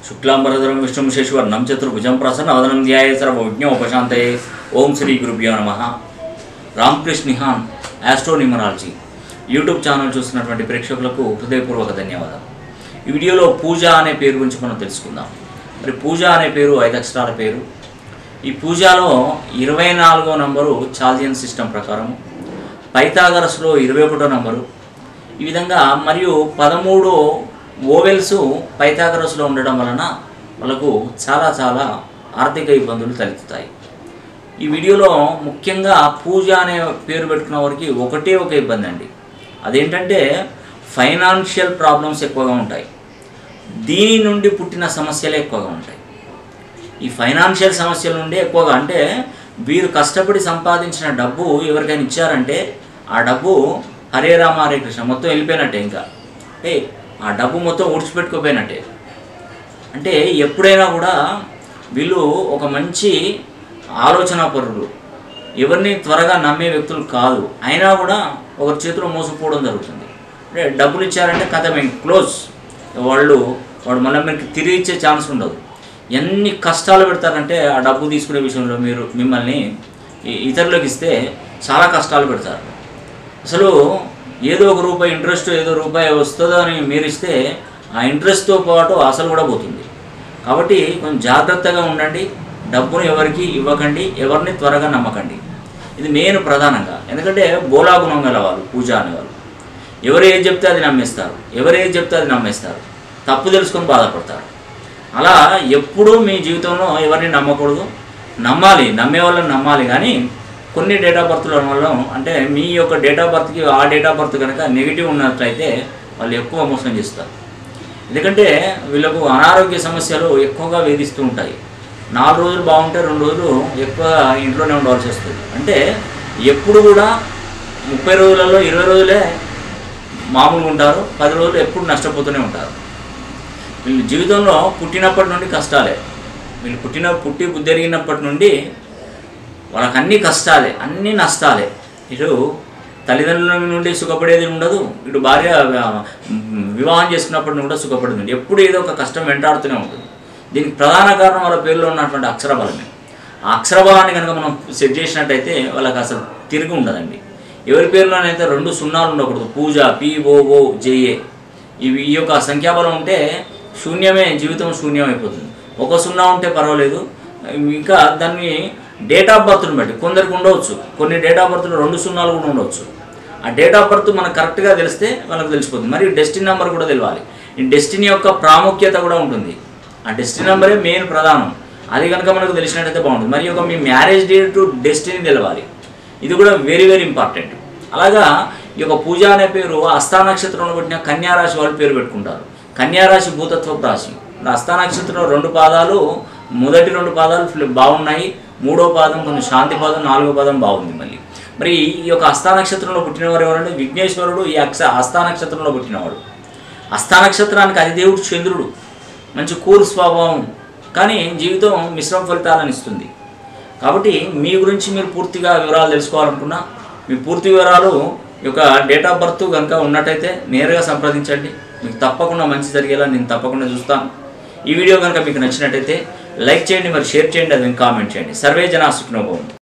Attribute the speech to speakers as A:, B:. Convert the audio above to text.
A: శుక్లాంబరధరం విష్ణుం శశివర్ణం చతుర్భుజం ప్రసన్నవదనం ధ్యాయ సర్వజ్ఞ ఉపశాంతయే ఓం శ్రీ గురుభ్యో నమ Ramakrishna Nihan astro numerology YouTube channel చూస్తున్నటువంటి ప్రేక్షకులకు హృదయపూర్వక ధన్యవాదాలు ఈ వీడియోలో పూజ అనే పేరు గురించి మనం తెలుసుకుందాం మరి పూజ అనే పేరు ఐదు అక్షరాల పేరు ఈ పూజలో ఇరవై నాలుగో నంబరు చాల్జియన్ సిస్టమ్ ప్రకారం పైథాగరస్లో ఇరవై ఒకటో నంబరు ఈ విధంగా మరియు పదమూడు ఓవెల్స్ పైథాగరస్లో ఉండడం వలన వాళ్ళకు చాలా చాలా ఆర్థిక ఇబ్బందులు తలెత్తుతాయి ఈ వీడియోలో ముఖ్యంగా పూజ అనే పేరు పెట్టుకున్న వారికి ఒకటే ఒక ఇబ్బంది అండి అదేంటంటే ఫైనాన్షియల్ ప్రాబ్లమ్స్ ఎక్కువగా ఉంటాయి దీని నుండి పుట్టిన సమస్యలే ఎక్కువగా ఉంటాయి ఈ ఫైనాన్షియల్ సమస్యల నుండి ఎక్కువగా అంటే వీరు కష్టపడి సంపాదించిన డబ్బు ఎవరికైనా ఇచ్చారంటే ఆ డబ్బు హరే రామ హరే కృష్ణ మొత్తం వెళ్ళిపోయినట్టే ఇంకా ఏ ఆ డబ్బు మొత్తం ఊడ్చిపెట్టుకోపోయినట్టే అంటే ఎప్పుడైనా కూడా వీళ్ళు ఒక మంచి ఆలోచన పరులు ఎవరిని త్వరగా నమ్మే వ్యక్తులు కాదు అయినా కూడా ఒకరి చేతిలో మోసపోవడం జరుగుతుంది అంటే డబ్బులు ఇచ్చారంటే కథ మేము క్లోజ్ వాళ్ళు వాడు మళ్ళీ మీకు తిరిగి ఇచ్చే ఛాన్స్ ఉండదు ఎన్ని కష్టాలు పెడతారంటే ఆ డబ్బు తీసుకునే విషయంలో మీరు మిమ్మల్ని ఈ- ఇతరులకు ఇస్తే చాలా కష్టాలు పెడతారు అసలు ఏదో ఒక రూపాయి ఇంట్రెస్ట్ ఏదో రూపాయి వస్తుందో అని మీరు ఇస్తే ఆ ఇంట్రెస్ట్తో పాటు అసలు కూడా పోతుంది కాబట్టి కొంచెం జాగ్రత్తగా ఉండండి డబ్బును ఎవరికి ఇవ్వకండి ఎవరిని త్వరగా నమ్మకండి ఇది మెయిన్ ప్రధానంగా ఎందుకంటే బోలా గుణం గల వాళ్ళు పూజ అనేవాళ్ళు ఎవరు ఏది చెప్తే అది నమ్మేస్తారు ఎవరు ఏది చెప్తే అది నమ్మేస్తారు తప్పు తెలుసుకొని బాధపడతారు అలా ఎప్పుడూ మీ జీవితంలో ఎవరిని నమ్మకూడదు నమ్మాలి నమ్మే వాళ్ళని నమ్మాలి కానీ కొన్ని డేట్ ఆఫ్ బర్త్ల వల్ల అంటే మీ యొక్క డేట్ ఆఫ్ బర్త్కి ఆ డేట్ ఆఫ్ బర్త్ కనుక నెగిటివ్ ఉన్నట్లయితే వాళ్ళు ఎక్కువ మోసం చేస్తారు ఎందుకంటే వీళ్ళకు అనారోగ్య సమస్యలు ఎక్కువగా వేధిస్తూ ఉంటాయి నాలుగు రోజులు బాగుంటే రెండు రోజులు ఎక్కువ ఇంట్లోనే ఉండవలసి వస్తుంది అంటే ఎప్పుడు కూడా ముప్పై రోజులలో ఇరవై రోజులే మామూలుగా ఉంటారు పది రోజులు ఎప్పుడు నష్టపోతూనే ఉంటారు వీళ్ళు జీవితంలో పుట్టినప్పటి నుండి కష్టాలే వీళ్ళు పుట్టిన పుట్టి బుద్ధెరిగినప్పటి నుండి వాళ్ళకి అన్ని కష్టాలే అన్ని నష్టాలే ఇటు తల్లిదండ్రుల నుండి సుఖపడేది ఉండదు ఇటు భార్య ఆ, వివాహం చేసుకున్నప్పటి నుండి కూడా సుఖపడేది ఉండదు. ఎప్పుడు ఏదో ఒక కష్టం వెంటాడుతూనే ఉంటుంది దీనికి ప్రధాన కారణం వాళ్ళ పేరులో ఉన్నటువంటి అక్షర బలమే ఆ అక్షర బలాన్ని కనుక మనం సెట్ చేసినట్టయితే వాళ్ళకి అసలు తిరిగి ఉండదండి ఎవరి పేరులోనైతే రెండు సున్నాలు ఉండకూడదు పూజ పిఓఓ జేఏ ఇవి ఈ యొక్క సంఖ్యాబలం ఉంటే శూన్యమే జీవితం శూన్యం అయిపోతుంది ఒక సున్నా ఉంటే పర్వాలేదు ఇంకా దాన్ని డేట్ ఆఫ్ బర్త్ని బట్టి కొందరికి ఉండవచ్చు కొన్ని డేట్ ఆఫ్ బర్త్లో రెండు సున్నాలు కూడా ఉండవచ్చు ఆ డేట్ ఆఫ్ బర్త్ మనకు కరెక్ట్గా తెలిస్తే వాళ్ళకి తెలిసిపోతుంది మరియు డెస్టినీ నెంబర్ కూడా తెలియాలి ఈ డెస్టినీ యొక్క ప్రాముఖ్యత కూడా ఉంటుంది ఆ డెస్టినీ నెంబరే మెయిన్ ప్రధానం అది కనుక మనకు తెలిసినట్టయితే బాగుంటుంది మరి ఒక మీ మ్యారేజ్ డేట్ టు డెస్టినీ తెలవాలి ఇది కూడా వెరీ వెరీ ఇంపార్టెంట్ అలాగా ఈ యొక్క పూజ అనే పేరు అస్థా నక్షత్రంలో పుట్టిన కన్యా రాశి వాళ్ళు పేరు పెట్టుకుంటారు కన్యా రాశి భూతత్వపు రాశి ఇప్పుడు అస్థా నక్షత్రంలో రెండు పాదాలు మొదటి రెండు పాదాలు ఫుల్ బాగున్నాయి మూడో పాదం కొంచెం శాంతి పాదం నాలుగో పాదం బాగుంది మళ్ళీ మరి ఈ యొక్క అస్థా నక్షత్రంలో పుట్టినవారు ఎవరంటే విఘ్నేశ్వరుడు ఈ అక్ష అస్థా నక్షత్రంలో పుట్టినవాడు అస్థా నక్షత్రానికి అధిదేవుడు చంద్రుడు మంచి కూరు స్వభావం కానీ జీవితం మిశ్రమ ఫలితాలను ఇస్తుంది కాబట్టి మీ గురించి మీరు పూర్తిగా వివరాలు తెలుసుకోవాలనుకున్నా మీ పూర్తి వివరాలు ఈ యొక్క డేట్ ఆఫ్ బర్త్ కనుక ఉన్నట్టయితే నేరుగా సంప్రదించండి మీకు తప్పకుండా మంచి జరిగేలా నేను తప్పకుండా చూస్తాను ఈ వీడియో కనుక మీకు నచ్చినట్టయితే లైక్ చేయండి మరి షేర్ చేయండి అది కామెంట్ చేయండి సర్వే జనా సుఖినోభవం